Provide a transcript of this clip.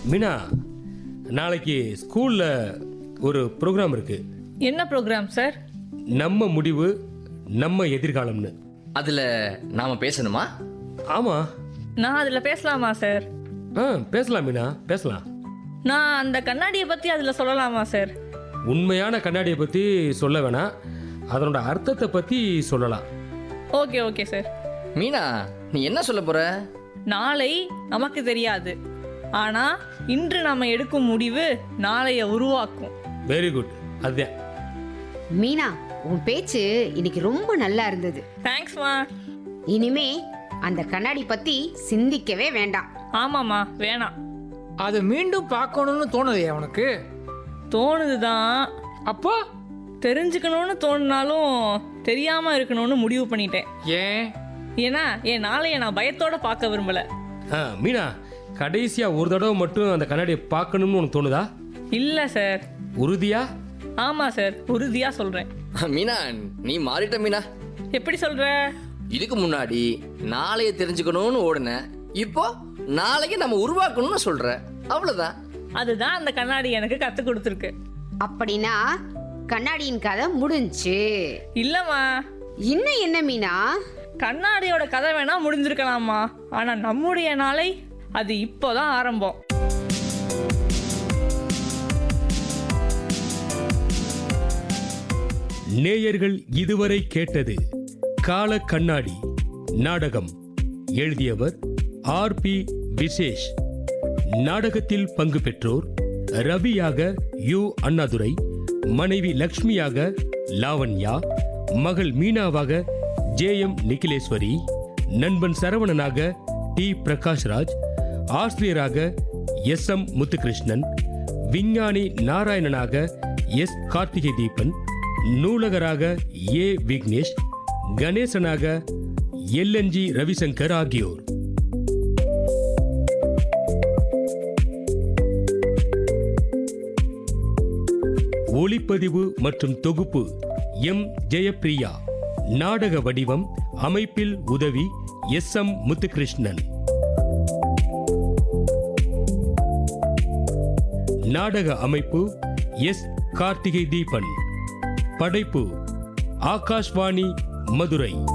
மீனா நாளைக்கு ஸ்கூலில் ஒரு ப்ரோக்ராம் இருக்கு என்ன ப்ரோக்ராம் சார் நம்ம முடிவு நம்ம எதிர்காலம்னு அதுல நாம பேசணுமா ஆமாம் நான் அதில் பேசலாமா சார் ஆ பேசலாம் மீனா பேசலாம் நான் அந்த கண்ணாடியை பற்றி அதில் சொல்லலாமா சார் உண்மையான கண்ணாடியை பற்றி சொல்ல வேணாம் அதனோட அர்த்தத்தை பற்றி சொல்லலாம் ஓகே ஓகே சார் மீனா நீ என்ன சொல்ல போற நாளை நமக்கு தெரியாது ஆனால் இன்று நம்ம எடுக்கும் முடிவு நாளைய உருவாக்கும் வெரி குட் அதுதான் மீனா உன் பேச்சு இன்னைக்கு ரொம்ப நல்லா இருந்தது தேங்க்ஸ்மா இனிமே அந்த கண்ணாடி பத்தி சிந்திக்கவே வேண்டாம் ஆமாம்மா வேணாம் அதை மீண்டும் பார்க்கணும்னு தோணுதே உனக்கு தோணுது தான் அப்போ தெரிஞ்சுக்கணும்னு தோணுனாலும் தெரியாமல் இருக்கணும்னு முடிவு பண்ணிட்டேன் ஏன் ஏன்னா என் நாளைய நான் பயத்தோட பார்க்க விரும்பல ஆ மீனா கடைசியாக ஒரு தடவை மட்டும் அந்த கண்ணாடியை பார்க்கணும்னு உனக்கு தோணுதா இல்லை சார் உறுதியா ஆமாம் சார் உறுதியாக சொல்கிறேன் மீனா நீ மாறிட்ட மீனா எப்படி சொல்கிற இதுக்கு முன்னாடி நாளைய தெரிஞ்சுக்கணும்னு ஓடுன இப்போ நாளைக்கு நம்ம உருவாக்கணும்னு சொல்ற அவ்வளவுதான் அதுதான் அந்த கண்ணாடி எனக்கு கற்றுக் கொடுத்துருக்கு அப்படின்னா கண்ணாடியின் கதை முடிஞ்சு இல்லைம்மா இன்னும் என்ன மீனா கண்ணாடியோட கதை வேணா முடிஞ்சிருக்கலாமா ஆனா நம்முடைய நாளை அது இப்போதான் ஆரம்பம் நேயர்கள் இதுவரை கேட்டது கால கண்ணாடி நாடகம் எழுதியவர் ஆர் பி விசேஷ் நாடகத்தில் பங்கு பெற்றோர் ரவியாக யு அண்ணாதுரை மனைவி லக்ஷ்மியாக லாவண்யா மகள் மீனாவாக ஜே எம் நிகிலேஸ்வரி நண்பன் சரவணனாக டி பிரகாஷ்ராஜ் ஆசிரியராக எஸ் எம் முத்துகிருஷ்ணன் விஞ்ஞானி நாராயணனாக எஸ் கார்த்திகை தீபன் நூலகராக ஏ விக்னேஷ் கணேசனாக எல்என்ஜி ரவிசங்கர் ஆகியோர் ஒளிப்பதிவு மற்றும் தொகுப்பு எம் ஜெயப்பிரியா நாடக வடிவம் அமைப்பில் உதவி எஸ் எம் முத்துகிருஷ்ணன் நாடக அமைப்பு எஸ் கார்த்திகை தீபன் படைப்பு ஆகாஷ்வாணி மதுரை